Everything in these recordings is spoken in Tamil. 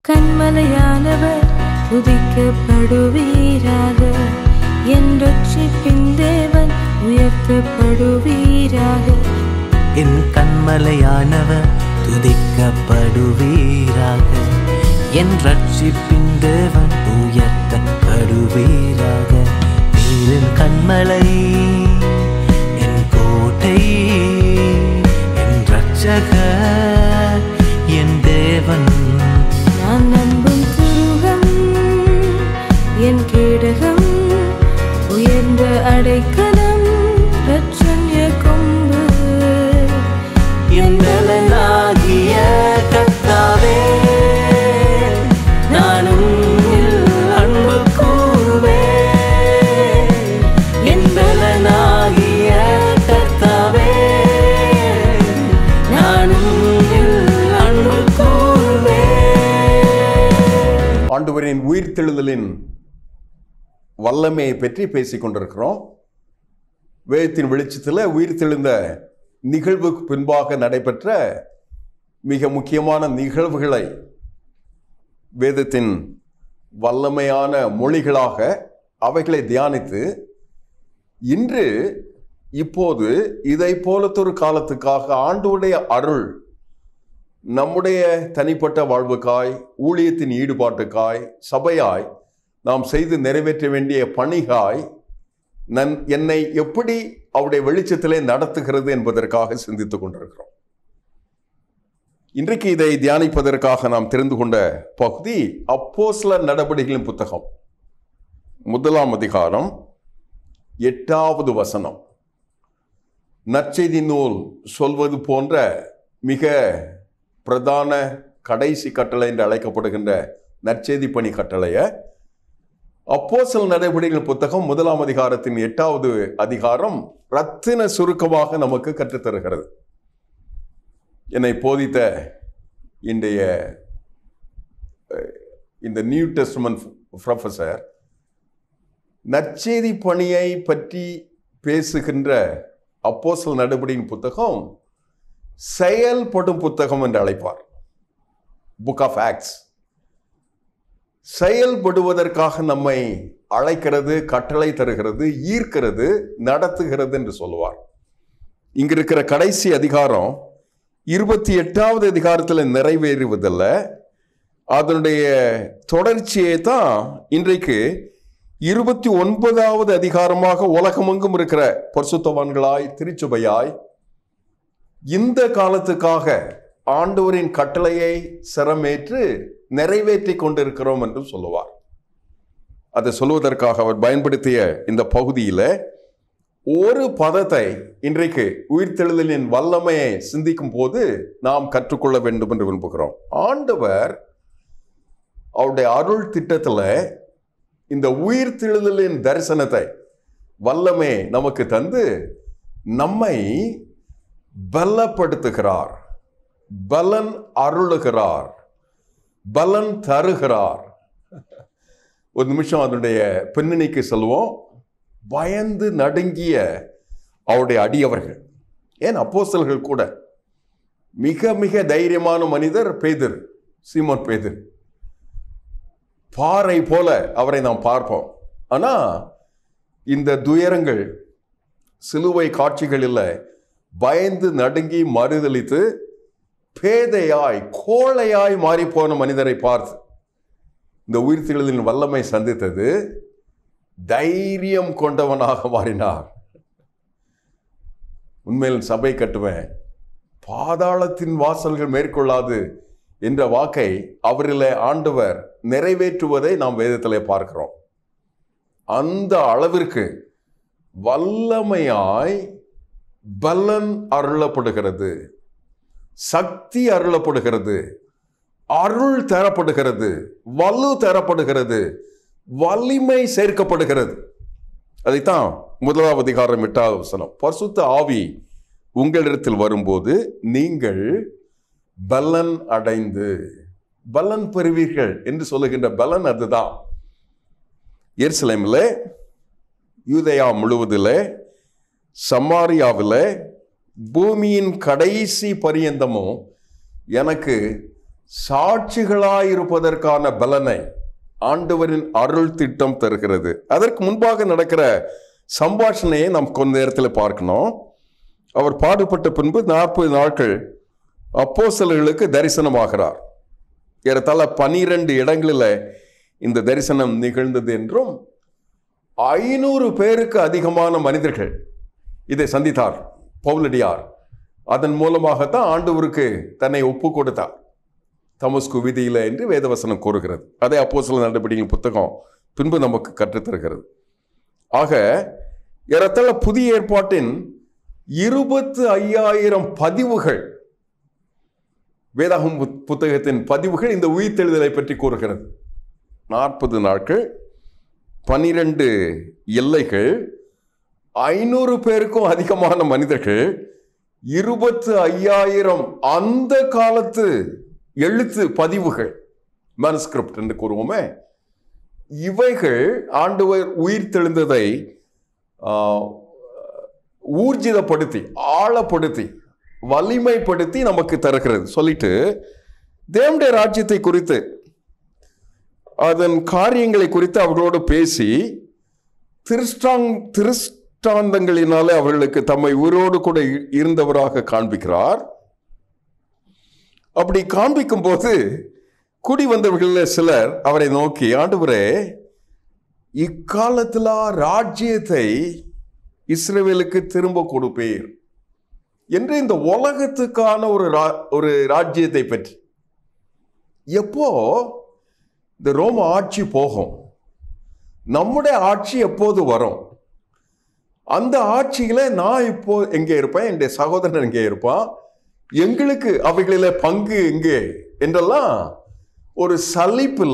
கண்மலையானவர் துதிக்கப்படுவீராக என் ரட்சிப்பின் தேவன் உயர்த்தப்படுவீராக என் கண்மலையானவர் துதிக்கப்படுவீராக என் ரட்சிப்பின் தேவன் உயர்த்தப்படுவீராக நீரின் கண்மலை என் கோட்டை என் ரட்சகர் என் தேவன் நான் நம்பும் துருகம் என் கேடகம் உயர்ந்த அடைக்கலம் ரட்சண்ய கொம்பு என் பலனாகிய கர்த்தாவே நானும் உம்மில் அன்பு கூறுவேன் என் பலனாகிய கர்த்தாவே நானும் உம்மில் அன்பு கூறுவேன் ஆண்டவரின் உயிர்த்தெழுதலின் வல்லமையை பற்றி பேசிக் கொண்டிருக்கிறோம் வேதத்தின் வெளிச்சத்தில் உயிர்த்தெழுந்த நிகழ்வுக்கு பின்பாக நடைபெற்ற மிக முக்கியமான நிகழ்வுகளை வேதத்தின் வல்லமையான மொழிகளாக அவைகளை தியானித்து இன்று இப்போது இதை போலத்தொரு காலத்துக்காக ஆண்டவருடைய அருள் நம்முடைய தனிப்பட்ட வாழ்வுக்காய் ஊழியத்தின் ஈடுபாட்டுக்காய் சபையாய் நாம் செய்து நிறைவேற்ற வேண்டிய பணிகாய் நன் என்னை எப்படி அவருடைய வெளிச்சத்திலே நடத்துகிறது என்பதற்காக சிந்தித்துக் கொண்டிருக்கிறோம் இன்றைக்கு இதை தியானிப்பதற்காக நாம் தெரிந்து கொண்ட பகுதி அப்போஸ்லர் நடவடிக்கைகளின் புத்தகம் முதலாம் அதிகாரம் எட்டாவது வசனம் நற்செய்தி நூல் சொல்வது போன்ற மிக பிரதான கடைசி கட்டளை என்று அழைக்கப்படுகின்ற நற்செய்தி பணி கட்டளையை அப்போஸ்தலர் நடவடிக்கைகள் புத்தகம் முதலாம் அதிகாரத்தின் எட்டாவது அதிகாரம் ரத்தின சுருக்கமாக நமக்கு கற்றுத்தருகிறது என்னை போதித்த இன்றைய அஹ், இந்த நியூ டெஸ்ட்மென்ட் ப்ரொஃபஸர் நற்செய்தி பணியை பற்றி பேசுகின்ற அப்போஸ்தலர் நடவடிக்கையின் புத்தகம் செயல்படும் புத்தகம் என்று அழைப்பார் புக் ஆஃப் ஆக்ட்ஸ் செயல்படுவதற்காக நம்மை அழைக்கிறது கட்டளை தருகிறது ஈர்க்கிறது நடத்துகிறது என்று சொல்லுவார் இங்க இருக்கிற கடைசி அதிகாரம் இருபத்தி எட்டாவது அதிகாரத்தில் நிறைவேறுவதில்ல அதனுடைய தொடர்ச்சியை தான் இன்றைக்கு இருபத்தி ஒன்பதாவது அதிகாரமாக உலகமெங்கும் இருக்கிற பரிசுத்தவான்களாய் திருச்சுபையாய் இந்த காலத்துக்காக ஆண்டவரின் கட்டளையை சிரமேற்று நிறைவேற்றி கொண்டிருக்கிறோம் என்று சொல்லுவார் அதை சொல்வதற்காக அவர் பயன்படுத்திய இந்த பகுதியில் ஒரு பதத்தை இன்றைக்கு உயிர்த்தெழுதலின் வல்லமையை சிந்திக்கும் போது நாம் கற்றுக்கொள்ள வேண்டும் என்று விரும்புகிறோம் ஆண்டவர் அவருடைய அருள் திட்டத்தில் இந்த உயிர்த்தெழுதலின் தரிசனத்தை வல்லமை நமக்கு தந்து நம்மை பலப்படுத்துகிறார் பலன் அருளுகிறார் பலன் தருகிறார் ஒரு நிமிஷம் அதனுடைய பின்னணிக்கு செல்வோம் பயந்து நடுங்கிய அவருடைய அடியவர்கள் ஏன் அப்போஸ்தலர்கள் கூட மிக மிக தைரியமான மனிதர் பேதிர் சீமோன் பேதிர் பாறை போல அவரை நாம் பார்ப்போம் ஆனா இந்த துயரங்கள் சிலுவை காட்சிகளில் பயந்து நடுங்கி மறுதளித்து பேதையாய் கோழையாய் மாறிப்போன மனிதரை பார்த்து இந்த உயிர்த்தெழுதலின் வல்லமை சந்தித்தது தைரியம் கொண்டவனாக மாறினார் உண்மையில் சபை கட்டுவேன் பாதாளத்தின் வாசல்கள் மேற்கொள்ளாது என்ற வாக்கை அவரில் ஆண்டவர் நிறைவேற்றுவதை நாம் வேதத்திலே பார்க்கிறோம் அந்த அளவிற்கு வல்லமையாய் பலன் அருளப்படுகிறது சக்தி அருளப்படுகிறது அருள் தரப்படுகிறது வலு தரப்படுகிறது வலிமை சேர்க்கப்படுகிறது அதைத்தான் முதலாவது அதிகாரம் எட்டாவது வசனம் பரிசுத்த ஆவி உங்களிடத்தில் வரும்போது நீங்கள் பலன் அடைந்து பலன் பெறுவீர்கள் என்று சொல்லுகின்ற பலன் அதுதான் எருசலேமில் யூதயா முழுவதில் சமாரியாவில் பூமியின் கடைசி பரியந்தமும் எனக்கு சாட்சிகளாயிருப்பதற்கான பலனை ஆண்டவரின் அருள் திட்டம் தருகிறது அதற்கு முன்பாக நடக்கிற சம்பாஷணையை நாம் கொஞ்ச நேரத்தில் பார்க்கணும் அவர் பாடுபட்ட பின்பு நாற்பது நாட்கள் அப்போஸ்தலர்களுக்கு தரிசனமாகிறார் ஏறத்தாழ பனிரெண்டு இடங்களில் இந்த தரிசனம் நிகழ்ந்தது என்றும் ஐநூறு பேருக்கு அதிகமான மனிதர்கள் இதை சந்தித்தார் பவுலடியார் அதன் மூலமாகத்தான் ஆண்டவருக்கு தன்னை ஒப்பு கொடுத்தார் தமஸ்கு விதியில என்று வேதவசனம் கூறுகிறது அதே அப்போ சில நடவடிக்கைகள் புத்தகம் பின்பு நமக்கு கற்றுத்தருகிறது ஆக ஏறத்தாழ புதிய ஏற்பாட்டின் இருபத்து ஐயாயிரம் பதிவுகள் வேதாகம் புத்- புத்தகத்தின் பதிவுகள் இந்த உயிர்த்தெழுதலை பற்றி கூறுகிறது நாற்பது நாட்கள் பனிரெண்டு எல்லைகள் ஐநூறு பேருக்கும் அதிகமான மனிதர்கள் இருபத்து ஐயாயிரம் அந்த காலத்து எழுத்து பதிவுகள் manuscript என்று கூறுவோமே இவைகள் ஆண்டவர் உயிர் தெழுந்ததை ஆஹ், ஊர்ஜிதப்படுத்தி ஆழப்படுத்தி வலிமைப்படுத்தி நமக்கு தருகிறது சொல்லிட்டு தேவனுடைய ராஜ்யத்தை குறித்து அதன் காரியங்களை குறித்து அவர்களோடு பேசி திருஷ்டாங் திருஷ்டாந்தங்களினாலே அவர்களுக்கு தம்மை உயிரோடு கூட இ- இருந்தவராக காண்பிக்கிறார் அப்படி காண்பிக்கும் போது கூடி வந்தவர்களில் சிலர் அவரை நோக்கி ஆண்டவரே இக்காலத்தில் ராஜ்யத்தை இஸ்ரவேலுக்கு திரும்ப கொடுப்பீர் என்று இந்த உலகத்துக்கான ஒரு ரா- ஒரு ராஜ்யத்தை பற்றி எப்போ இந்த ரோம ஆட்சி போகும் நம்முடைய ஆட்சி எப்போது வரும் அந்த ஆட்சியில நான் இப்போ எங்கே இருப்பேன் என்னுடைய சகோதரன் எங்கே இருப்பான் எங்களுக்கு அவைகளில பங்கு எங்கே என்றெல்லாம் ஒரு சலிப்புல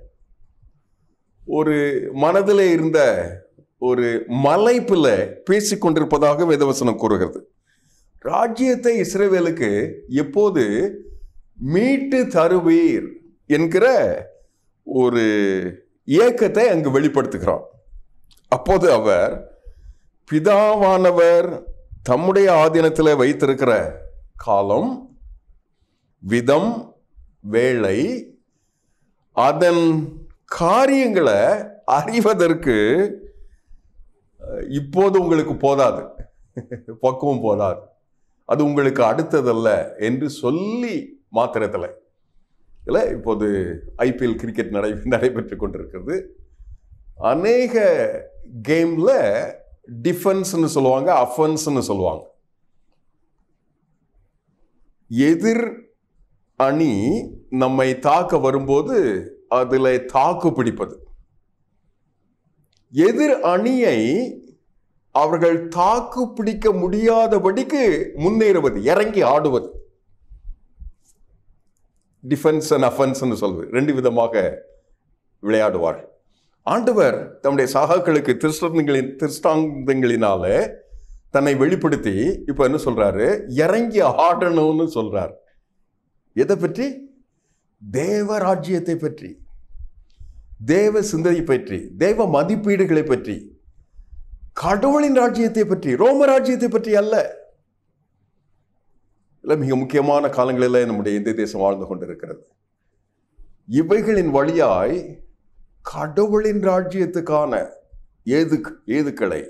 ஒரு மனதில் இருந்த ஒரு மலைப்புல பேசிக்கொண்டிருப்பதாக வேதவசனம் கூறுகிறது ராஜ்யத்தை இஸ்ரவேலுக்கு எப்போது மீட்டு தருவீர் என்கிற ஒரு இயக்கத்தை அங்கு வெளிப்படுத்துகிறார் அப்போது அவர் பிதாவானவர் தம்முடைய ஆதீனத்தில் வைத்திருக்கிற காலம் விதம் வேளை அதன் காரியங்களை அறிவதற்கு அஹ், இப்போது உங்களுக்கு போதாது பக்குவம் போதாது அது உங்களுக்கு அடுத்ததல்ல என்று சொல்லி மாத்திரத்தில் இல்லை இப்போது ஐபிஎல் கிரிக்கெட் நடை நடைபெற்று கொண்டிருக்கிறது அநேக கேம்ல டிஃபென்ஸ்னு சொல்லுவாங்க அஃபென்ஸ்னு சொல்லுவாங்க எதிர் அணி நம்மை தாக்க வரும்போது அதில் தாக்கு பிடிப்பது எதிர் அணியை அவர்கள் தாக்கு பிடிக்க முடியாதபடிக்கு முன்னேறுவது இறங்கி ஆடுவது டிஃபென்ஸ் அண்ட் அஃபென்ஸ்னு சொல்வது ரெண்டு விதமாக விளையாடுவார்கள் ஆண்டவர் தம்முடைய சகாக்களுக்கு திருஷ்டங்களின் திருஷ்டாந்தங்களினால தன்னை வெளிப்படுத்தி இப்போ என்ன சொல்றாரு இறங்கி ஆடணும்னு சொல்றார் எதை பற்றி தேவ ராஜ்யத்தை பற்றி தேவ சிந்தனை பற்றி தேவ மதிப்பீடுகளை பற்றி கடவுளின் ராஜ்யத்தை பற்றி ரோம ராஜ்யத்தை பற்றி அல்ல இல்ல மிக முக்கியமான காலங்களில் நம்முடைய இந்திய தேசம் வாழ்ந்து கொண்டிருக்கிறது இவைகளின் வழியாய் கடவுளின் ராஜ்யத்துக்கான ஏது ஏதுக்களை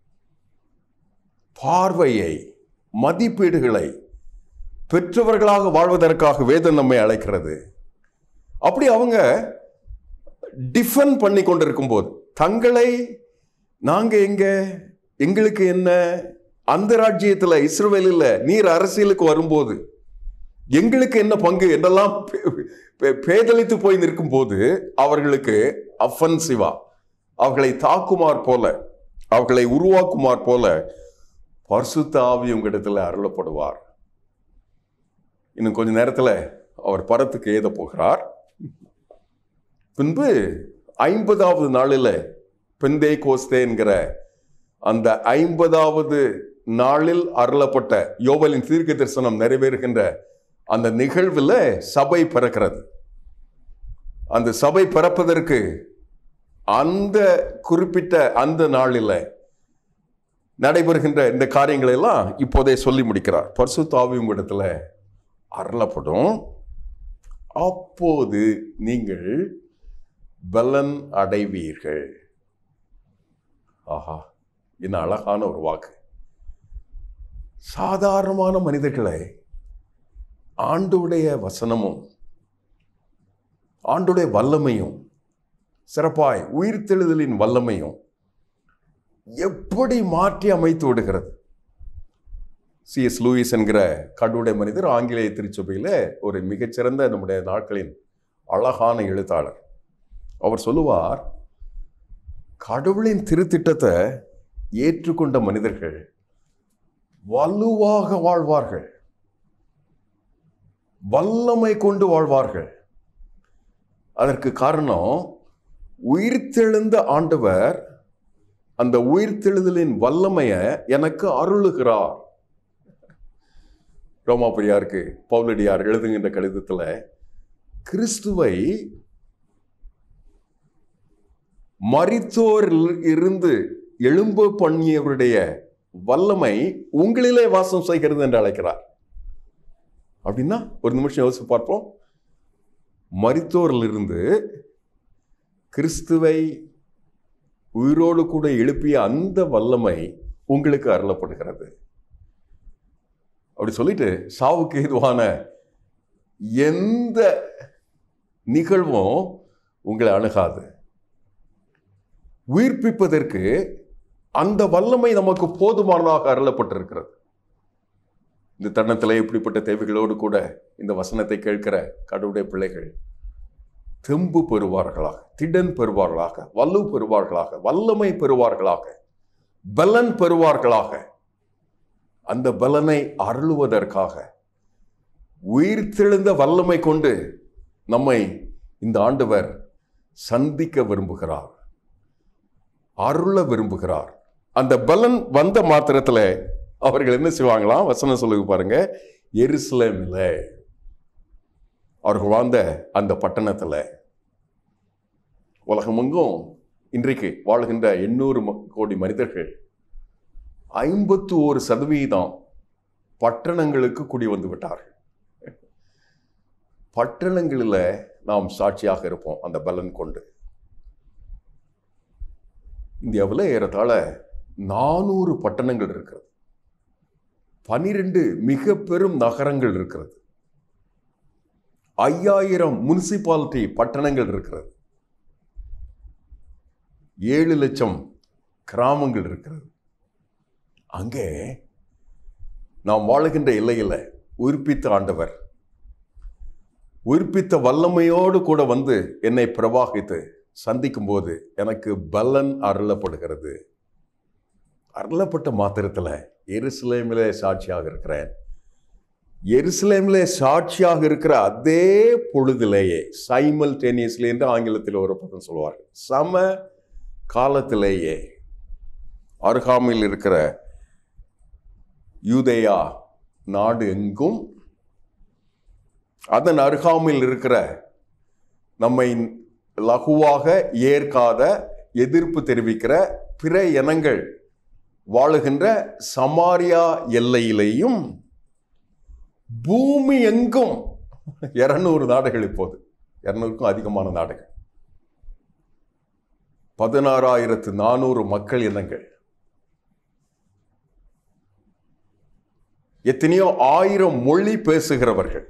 பார்வையை மதிப்பீடுகளை பெற்றவர்களாக வாழ்வதற்காக வேதம் நம்மை அழைக்கிறது அப்படி அவங்க டிஃபெண்ட் பண்ணி கொண்டிருக்கும் போது தங்களை நாங்க எங்க எங்களுக்கு என்ன அந்த ராஜ்யத்துல இஸ்ரவேலில் நீர் அரசியலுக்கு வரும்போது எங்களுக்கு என்ன பங்கு என்றெல்லாம் பே- பே- பேதலித்து போய் நிற்கும் போது அவர்களுக்கு அஃபென்சிவா அவர்களை தாக்குமார் போல அவர்களை உருவாக்குமார் போல பரிசுத்த ஆவி உங்களிடத்தில் அருளப்படுவார் இன்னும் கொஞ்ச நேரத்தில் அவர் பரத்துக்கு ஏத போகிறார் பின்பு ஐம்பதாவது நாளில் பெந்தே கோஸ்தே என்கிற அந்த ஐம்பதாவது நாளில் அருளப்பட்ட யோவலின் தீர்க்க தரிசனம் நிறைவேறுகின்ற அந்த நிகழ்வில் சபை பிறக்கிறது அந்த சபை பிறப்பதற்கு அந்த குறிப்பிட்ட அந்த நாளில் நடைபெறுகின்ற இந்த காரியங்களை எல்லாம் இப்போதே சொல்லி முடிக்கிறார் பரிசுத்த ஆவி உங்களிடத்துல அருளப்படும் அப்போது நீங்கள் பலன் அடைவீர்கள் ஆஹா என்ன அழகான ஒரு வாக்கு சாதாரணமான மனிதர்களை ஆண்டுடைய வசனமும் ஆண்டுடைய வல்லமையும் சிறப்பாய் உயிர்த்தெழுதலின் வல்லமையும் எப்படி மாற்றி அமைத்து விடுகிறது சிஎஸ் லூயிஸ் என்கிற கடவுடைய மனிதர் ஆங்கிலேய திருச்சபையில் ஒரு மிகச்சிறந்த நம்முடைய நாட்களின் அழகான எழுத்தாளர் அவர் சொல்லுவார் கடவுளின் திருத்திட்டத்தை ஏற்றுக்கொண்ட மனிதர்கள் வலுவாக வாழ்வார்கள் வல்லமை கொண்டு வாழ்வார்கள் அதற்கு காரணம் உயிர்த்தெழுந்த ஆண்டவர் அந்த உயிர்த்தெழுதலின் வல்லமையை எனக்கு அருளுகிறார் ரோமாபுரியாருக்கு பவுலடியார் எழுதுகின்ற கடிதத்துல கிறிஸ்துவை மரித்தோரில் இருந்து எழும்ப பண்ணியவருடைய வல்லமை உங்களிலே வாசம் செய்கிறது என்று அழைக்கிறார் அப்படின்னா ஒரு நிமிஷம் யோசிச்சு பார்ப்போம் மரித்தோரிலிருந்து கிறிஸ்துவை உயிரோடு கூட எழுப்பிய அந்த வல்லமை உங்களுக்கு அருளப்படுகிறது அப்படி சொல்லிட்டு சாவுக்கு ஏதுவான எந்த நிகழ்வும் உங்களை அணுகாது உயிர்ப்பிப்பதற்கு அந்த வல்லமை நமக்கு போதுமானதாக அருளப்பட்டிருக்கிறது இந்த தருணத்தில் இப்படிப்பட்ட தேவைகளோடு கூட இந்த வசனத்தை கேட்கிற கடவுளுடைய பிள்ளைகள் தெம்பு பெறுவார்களாக திடன் பெறுவார்களாக வல்லு பெறுவார்களாக வல்லமை பெறுவார்களாக பலன் பெறுவார்களாக அந்த பலனை அருளுவதற்காக உயிர்த்தெழுந்த வல்லமை கொண்டு நம்மை இந்த ஆண்டவர் சந்திக்க விரும்புகிறார் அருள விரும்புகிறார் அந்த பலன் வந்த மாத்திரத்துல அவர்கள் என்ன செய்வாங்களாம் வசனம் சொல்லுங்க பாருங்க எருசலேமில் அவர்கள் வாழ்ந்த அந்த பட்டணத்துல உலகமெங்கும் இன்றைக்கு வாழ்கின்ற எண்ணூறு ம- கோடி மனிதர்கள் ஐம்பத்து ஒரு சதவீதம் பட்டணங்களுக்கு குடி வந்து விட்டார்கள் பட்டணங்களில் நாம் சாட்சியாக இருப்போம் அந்த பலன் கொண்டு இந்தியாவில் ஏறத்தாழ நானூறு பட்டணங்கள் இருக்கிறது பனிரெண்டு மிக பெரும் நகரங்கள் இருக்கிறது ஐயாயிரம் முனிசிபாலிட்டி பட்டணங்கள் இருக்கிறது ஏழு லட்சம் கிராமங்கள் இருக்கிறது அங்கே நாம் வாழுகின்ற எல்லையில் உயிர்ப்பித்த ஆண்டவர் உயிர்ப்பித்த வல்லமையோடு கூட வந்து என்னை பிரவாகித்து சந்திக்கும் போது எனக்கு பலன் அருளப்படுகிறது அருளப்பட்ட மாத்திரத்தில் எருசலேமிலே சாட்சியாக இருக்கிறேன் எருசலேமிலே சாட்சியாக இருக்கிற அதே பொழுதிலேயே சைமல்டேனியஸ்லி என்று ஆங்கிலத்தில் ஒரு பக்கம் சொல்லுவார்கள் சம காலத்திலேயே அருகாமையில் இருக்கிற யூதேயா நாடு எங்கும் அதன் அருகாமையில் இருக்கிற நம்மை லகுவாக ஏற்காத எதிர்ப்பு தெரிவிக்கிற பிற இனங்கள் வாழுகின்ற சமாரியா எல்லையிலேயும் பூமி எங்கும் இருநூறு நாடுகள் இப்போது இருநூறுக்கும் அதிகமான நாடுகள் பதினாறாயிரத்து நானூறு மக்கள் இனங்கள் எத்தனையோ ஆயிரம் மொழி பேசுகிறவர்கள்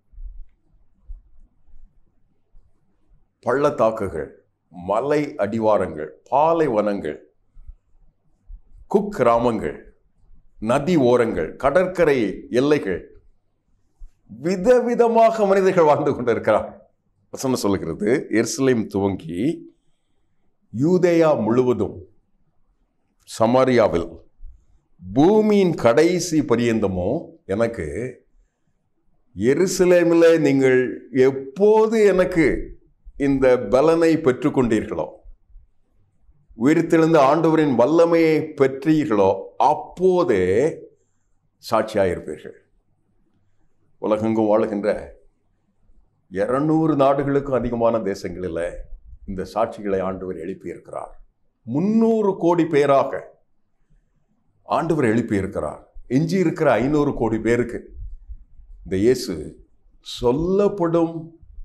பள்ளத்தாக்குகள் மலை அடிவாரங்கள் பாலைவனங்கள் குக்கிராமங்கள் நதி ஓரங்கள் கடற்கரை எல்லைகள் விதவிதமாக மனிதர்கள் வாழ்ந்து கொண்டிருக்கிறார் வசனம் சொல்லுகிறது எருசலேம் துவங்கி யூதேயா முழுவதும் சமாரியாவில் பூமியின் கடைசி பரியந்தமும் எனக்கு எருசலேமில் நீங்கள் எப்போது எனக்கு இந்த பலனை பெற்றுக்கொண்டீர்களோ உயிர்த்தெழுந்த ஆண்டவரின் வல்லமையை பெற்றீர்களோ அப்போதே சாட்சியாயிருப்பீர்கள் உலகெங்கும் வாழுகின்ற இருநூறு நாடுகளுக்கும் அதிகமான தேசங்களில் இந்த சாட்சிகளை ஆண்டவர் எழுப்பியிருக்கிறார் முன்னூறு கோடி பேராக ஆண்டவர் எழுப்பியிருக்கிறார் எஞ்சி இருக்கிற ஐநூறு கோடி பேருக்கு இந்த இயேசு சொல்லப்படும்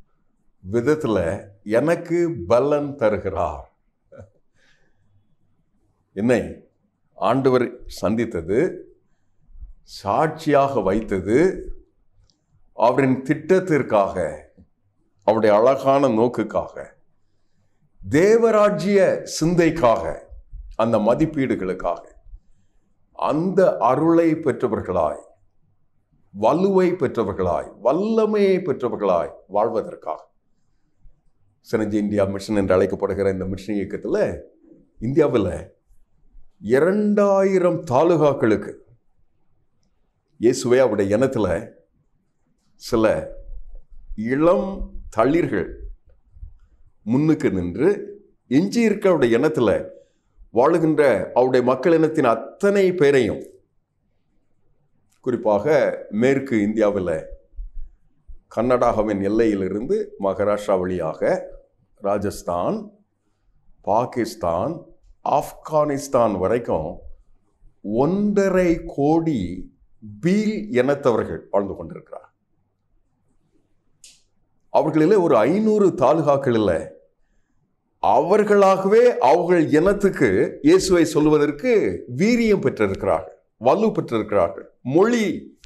விதத்துல எனக்கு பலன் தருகிறார் என்னை ஆண்டவர் சந்தித்தது சாட்சியாக வைத்தது அவரின் திட்டத்திற்காக அவருடைய அழகான நோக்குக்காக தேவராஜ்ய சிந்தைக்காக அந்த மதிப்பீடுகளுக்காக அந்த அருளை பெற்றவர்களாய் வலுவை பெற்றவர்களாய் வல்லமையை பெற்றவர்களாய் வாழ்வதற்காக சினஞ்சி இந்தியா மிஷன் என்று அழைக்கப்படுகிற இந்த மிஷன் இயக்கத்தில் இந்தியாவில் இரண்டாயிரம் தாலுகாக்களுக்கு இயேசுவே அவருடைய இனத்தில் சில இளம் தளிர்கள் முன்னுக்கு நின்று எஞ்சி இருக்க அவருடைய இனத்தில் வாழுகின்ற அவருடைய மக்கள் இனத்தின் அத்தனை பேரையும் குறிப்பாக மேற்கு இந்தியாவில் கர்நாடகாவின் எல்லையிலிருந்து மகாராஷ்டிரா வழியாக ராஜஸ்தான் பாகிஸ்தான் ஆப்கானிஸ்தான் வரைக்கும் ஒன்றரை கோடி பீல் இனத்தவர்கள் வாழ்ந்து கொண்டிருக்கிறார் அவர்களில் ஒரு ஐநூறு தாலுகாக்களில் அவர்களாகவே அவர்கள் இனத்துக்கு இயேசுவை சொல்வதற்கு வீரியம் பெற்றிருக்கிறார்கள் வலு பெற்றிருக்கிறார்கள் மொழி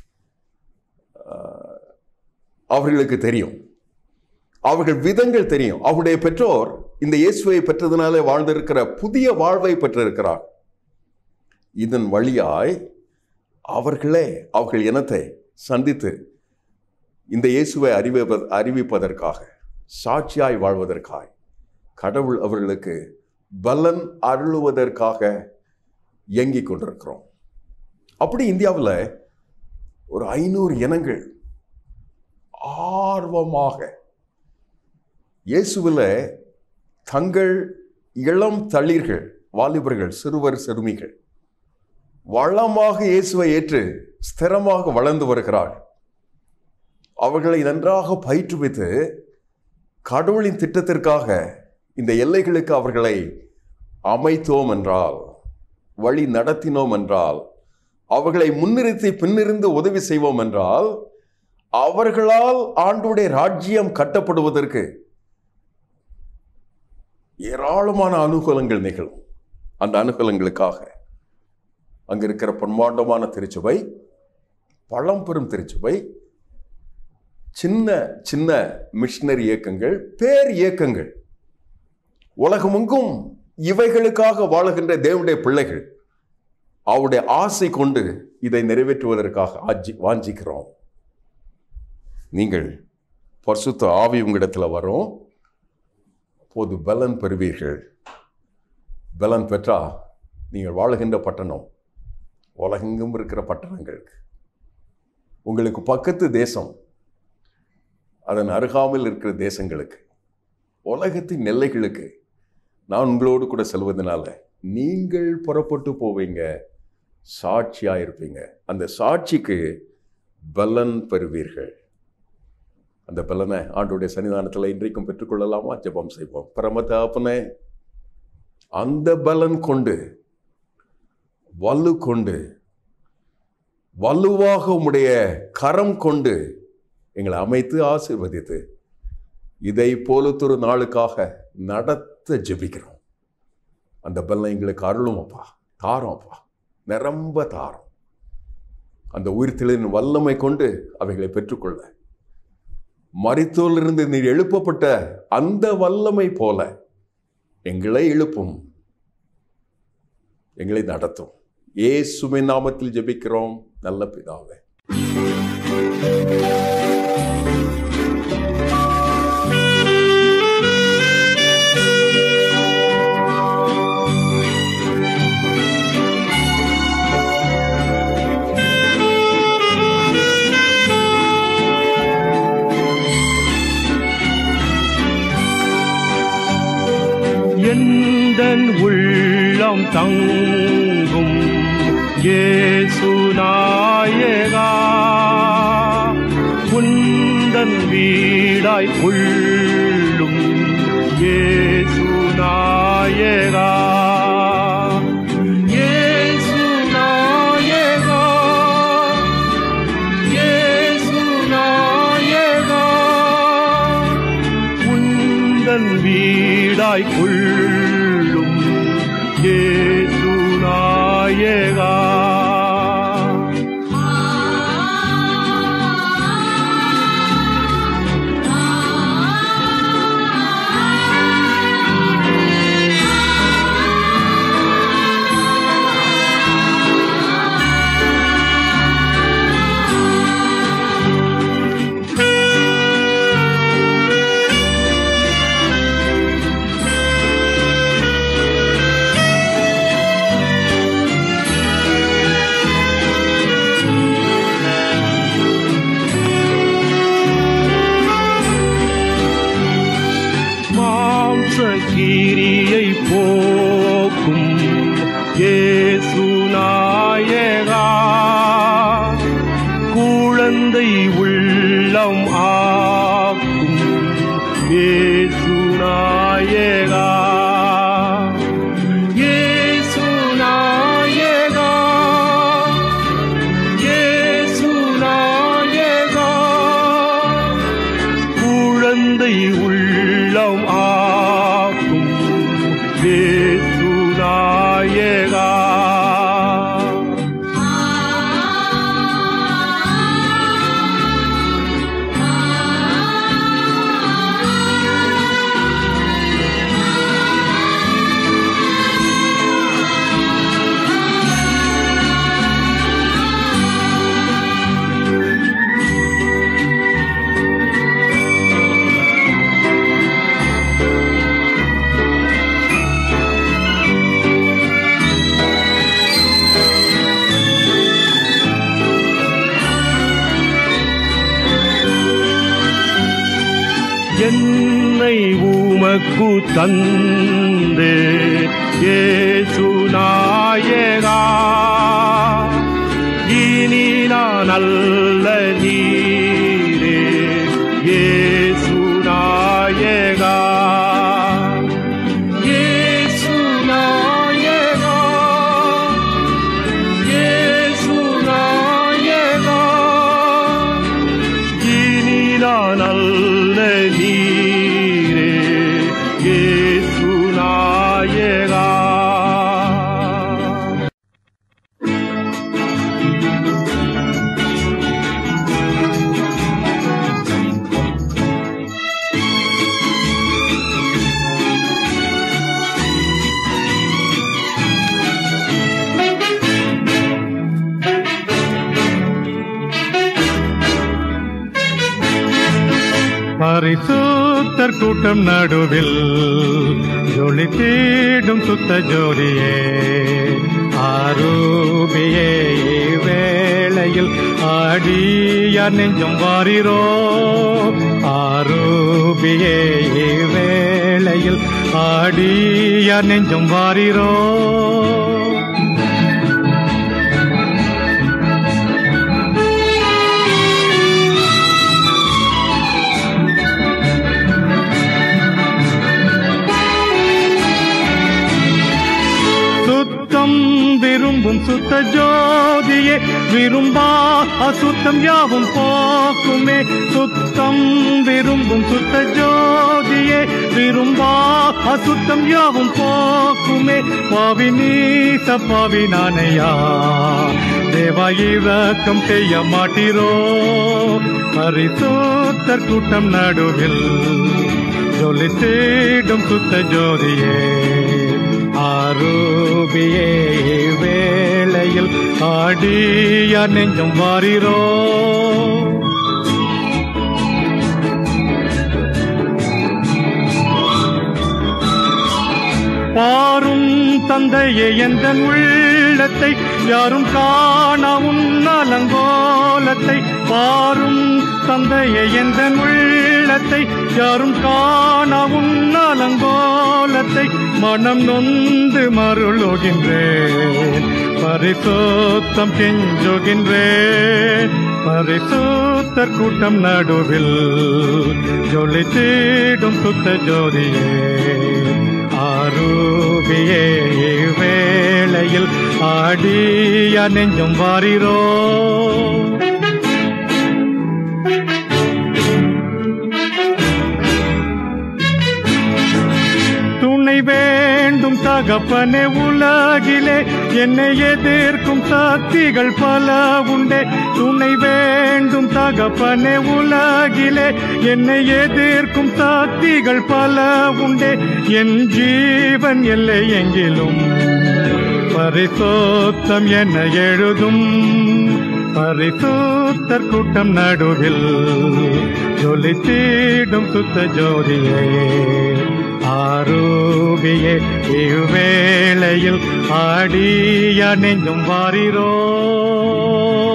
ஆஹ், அவர்களுக்கு தெரியும் அவர்கள் விதங்கள் தெரியும் அவருடைய பெற்றோர் இந்த இயேசுவை பெற்றதுனாலே வாழ்ந்திருக்கிற புதிய வாழ்வை பெற்றிருக்கிறார் இதன் வழியாய் அவர்களே அவர்கள் இனத்தை சந்தித்து இந்த இயேசுவை அறிவிப்ப அறிவிப்பதற்காக சாட்சியாய் வாழ்வதற்காய் கடவுள் அவர்களுக்கு பலன் அருளுவதற்காக இயங்கிக் கொண்டிருக்கிறோம் அப்படி இந்தியாவில் ஒரு ஐநூறு இனங்கள் ஆர்வமாக இயேசுவில் தங்கள் இளம் தளிர்கள் வாலிபர்கள் சிறுவர் சிறுமிகள் வளமாக இயேசுவை ஏற்று ஸ்திரமாக வளர்ந்து வருகிறார்கள் அவர்களை நன்றாக பயிற்றுவித்து கடவுளின் திட்டத்திற்காக இந்த எல்லைகளுக்கு அவர்களை அமைத்தோம் என்றால் வழி நடத்தினோம் என்றால் அவர்களை முன்னிறுத்தி பின்னிருந்து உதவி செய்வோம் என்றால் அவர்களால் ஆண்டுடைய ராஜ்யம் கட்டப்படுவதற்கு ஏராளமான அனுகூலங்கள் நிகழும் அந்த அனுகூலங்களுக்காக அங்க இருக்கிற பிரம்மாண்டமான திருச்சபை பழம்பெரும் திருச்சபை சின்ன சின்ன மிஷினரி இயக்கங்கள் பேர் இயக்கங்கள் உலகமெங்கும் இவைகளுக்காக வாழுகின்ற தேவனுடைய பிள்ளைகள் அவருடைய ஆசை கொண்டு இதை நிறைவேற்றுவதற்காக ஆஜி வாஞ்சிக்கிறோம் நீங்கள் பரிசுத்த ஆவி உங்களிடத்தில் வரும் போது பலன் பெறுவீர்கள் பலன் பெற்றா நீங்கள் வாழுகின்ற பட்டணம் உலகெங்கும் இருக்கிற பட்டணங்களுக்கு உங்களுக்கு பக்கத்து தேசம் அதன் அருகாமையில் இருக்கிற தேசங்களுக்கு உலகத்தின் எல்லைகளுக்கு நான் உங்களோடு கூட செல்வதனால நீங்கள் புறப்பட்டு போவீங்க சாட்சியா இருப்பீங்க அந்த சாட்சிக்கு பலன் பெறுவீர்கள் அந்த பலனை ஆண்டுடைய சன்னிதானத்தில் இன்றைக்கும் பெற்றுக்கொள்ளலாமா ஜெபம் செய்வோம் பரமதாப்பனே அந்த பலன் கொண்டு வலு கொண்டு வலுவாக உம்முடைய கரம் கொண்டு எங்களை அமைத்து ஆசீர்வதித்து இதை போலத்தொரு நாளுக்காக நடத்த ஜெபிக்கிறோம் அந்த பலனை எங்களுக்கு அருளும் அப்பா தாரோம் அப்பா நிரம்ப தாரோம் அந்த உயிர்த்தெளின் வல்லமை கொண்டு அவைகளை பெற்றுக்கொள்ள மரித்தோலிருந்து நீர் எழுப்பப்பட்ட அந்த வல்லமை போல எங்களை எழுப்பும் எங்களை நடத்தும் இயேசுவின் நாமத்தில் ஜெபிக்கிறோம் நல்ல பிதாவே எந்தன் உள்ளம் தங்கும் ஏசுநாயகா குந்தன் வீடாய் புள்ளும் ஏசுநாயகா ஏசுநாயகா ஏசுநாயகா வீடாய் கொள்ளும் ஏசு நாயகா மாம்ச கீரியை போக்கும் ஏசு நாயகா குழந்தை உள்ளம் ஆக்கும் ஏசு நாயகா ஏசு நாயகா ஏசு நாயகா குழந்தை உள்ளம் ஆக்கும் தேசுநாயகா என்னை உமக்கு தந்தே ஏசுநாயகா இனி நான் அல்ல நீரே ஏசுநாயகா ஏசுநாயகா ஏசுநாயகா இனி நான் அல்ல நீரே ஏசுநாயகா பரிசுத்தர் கூட்டம் நடுவில் ஜொலி தேடும் சுத்த ஜோதியே ஆரூபியே வேளையில் ஆடியார் நெஞ்சம் வாரிரோ ஆரூபியே வேளையில் ஆடியார் நெஞ்சம் வாரிரோ சுத்தம் விரும்பும் சுத்த ஜோதியே விரும்பா அசுத்தம் யாவும் போக்குமே சுத்தம் விரும்பும் சுத்த ஜோதியே விரும்பா அசுத்தம் யாவும் போக்குமே பாவி நீச பாவி நானையா தேவா இரக்கம் செய்ய மாட்டீரோ பரிசுத்தர் கூட்டம் நடுவில் ஜொலி தேடும் சுத்த ஜோதியே ஆரூபியே வேளையில் ஆடியா நெஞ்சம் வாரிரோ பாரும் தந்தையே எந்த உள்ளத்தை யாரும் காண உன்னலங்கோலத்தை பாரும் தந்தையே எந்த உள்ளத்தை யாரும் காண உன்னலங்கோலத்தை மனம் நொந்து மருளுகின்றேன் பரிசுத்தம் கெஞ்சுகின்றேன் பரிசுத்தர் கூட்டம் நடுவில் ஜொலி தேடும் சுத்த ஜோதியே ஆரூபியே வேளையில் ஆடியா நெஞ்சம் வாரிரோ வேண்டும் தகப்பனே உலகிலே என்னை எதிர்க்கும் சக்திகள் பல உண்டே துணை வேண்டும் தகப்பனே உலகிலே என்னை எதிர்க்கும் சக்திகள் பல உண்டே என் ஜீவன் எல்லை எங்கிலும் பரிசோத்தம் என்ன எழுதும் பரிசுத்தர் கூட்டம் நடுவில் ஜொலித்திடும் சுத்த ஜோதியே ஆரூபியே இவ்வேளையில் ஆடிய நெஞ்சும் வாரிரோ